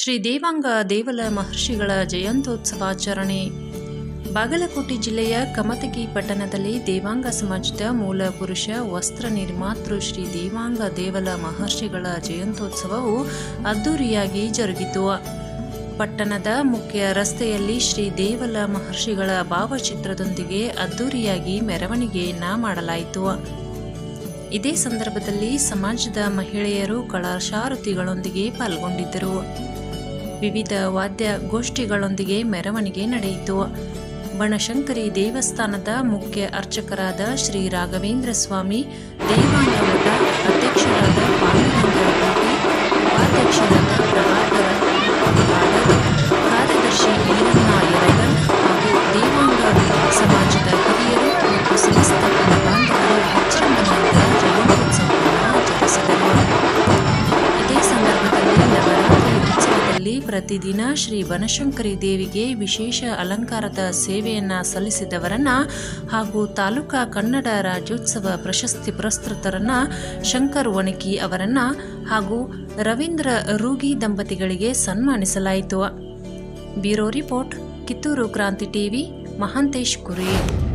ಶ್ರೀ ದೇವಾಂಗ ದೇವಲ ಮಹರ್ಷಿಗಳ ಜಯಂತ್ಯೋತ್ಸವಾಚರಣೆ ಬಾಗಲಕೋಟೆ ಜಿಲ್ಲೆಯ ಕಮತಗಿ ಪಟ್ಟಣದಲ್ಲಿ ದೇವಾಂಗ ಸಮಾಜದ ಮೂಲ ಪುರುಷ ವಸ್ತ್ರ ನಿರ್ಮಾತೃ ಶ್ರೀ ದೇವಾಂಗ ದೇವಲ ಮಹರ್ಷಿಗಳ ಜಯಂತ್ಯೋತ್ಸವವು ಅದ್ದೂರಿಯಾಗಿ ಜರುಗಿತು ಪಟ್ಟಣದ ಮುಖ್ಯ ರಸ್ತೆಯಲ್ಲಿ ಶ್ರೀ ದೇವಲ ಮಹರ್ಷಿಗಳ ಭಾವಚಿತ್ರದೊಂದಿಗೆ ಅದ್ದೂರಿಯಾಗಿ ಮೆರವಣಿಗೆಯನ್ನ ಮಾಡಲಾಯಿತು ಇದೇ ಸಂದರ್ಭದಲ್ಲಿ ಸಮಾಜದ ಮಹಿಳೆಯರು ಕಳಶಾರತಿಗಳೊಂದಿಗೆ ಪಾಲ್ಗೊಂಡಿದ್ದರು ವಿವಿಧ ವಾದ್ಯ ಗೋಷ್ಠಿಗಳೊಂದಿಗೆ ಮೆರವಣಿಗೆ ನಡೆಯಿತು ಬನಶಂಕರಿ ದೇವಸ್ಥಾನದ ಮುಖ್ಯ ಅರ್ಚಕರಾದ ಶ್ರೀ ರಾಘವೇಂದ್ರ ಸ್ವಾಮಿ ದೇವಾಂಗ ಮಠ ಅಧ್ಯಕ್ಷರಾದ ಪಾಂಡುರಂಗ ಗೋಪಿ ಉಪಾಧ್ಯಕ್ಷರಾದ ಪ್ರಭಾಕರ ಗಾಡರ್, ಕಾರ್ಯದರ್ಶಿ ಈರಣ್ಣ ಯರಗಲ್ ಹಾಗೂ ದೇವಾಂಗ ಸಮಾಜದ ಹಿರಿಯರು ಮತ್ತು ಸಮಸ್ತ ಬಾಂಧವರು ವಿಜೃಂಭಣೆಯಿಂದ ಜಯಂತ್ಯೋತ್ಸವವನ್ನು ಆಚರಿಸಿದರು ಇದೇ ಸಂದರ್ಭದಲ್ಲಿ ನವರಾತ್ರಿ ಉತ್ಸವದಲ್ಲಿ ಪ್ರತಿದಿನ ಶ್ರೀ ಬನಶಂಕರಿ ದೇವಿಗೆ ವಿಶೇಷ ಅಲಂಕಾರದ ಸೇವೆಯನ್ನ ಸಲ್ಲಿಸಿದವರನ್ನ ಹಾಗೂ ತಾಲೂಕಾ ಕನ್ನಡ ರಾಜ್ಯೋತ್ಸವ ಪ್ರಶಸ್ತಿ ಪುರಸ್ಕೃತರನ್ನ ಶಂಕರ್ ಒಣಕಿ ಅವರನ್ನ ಹಾಗೂ ರವೀಂದ್ರ ರೂಗಿ ದಂಪತಿಗಳಿಗೆ ಸನ್ಮಾನಿಸಲಾಯಿತು ಬ್ಯೂರೋ ರಿಪೋರ್ಟ್ ಕಿತ್ತೂರು ಕ್ರಾಂತಿ ಟಿವಿ ಮಹಾಂತೇಶ್ ಕುರಿ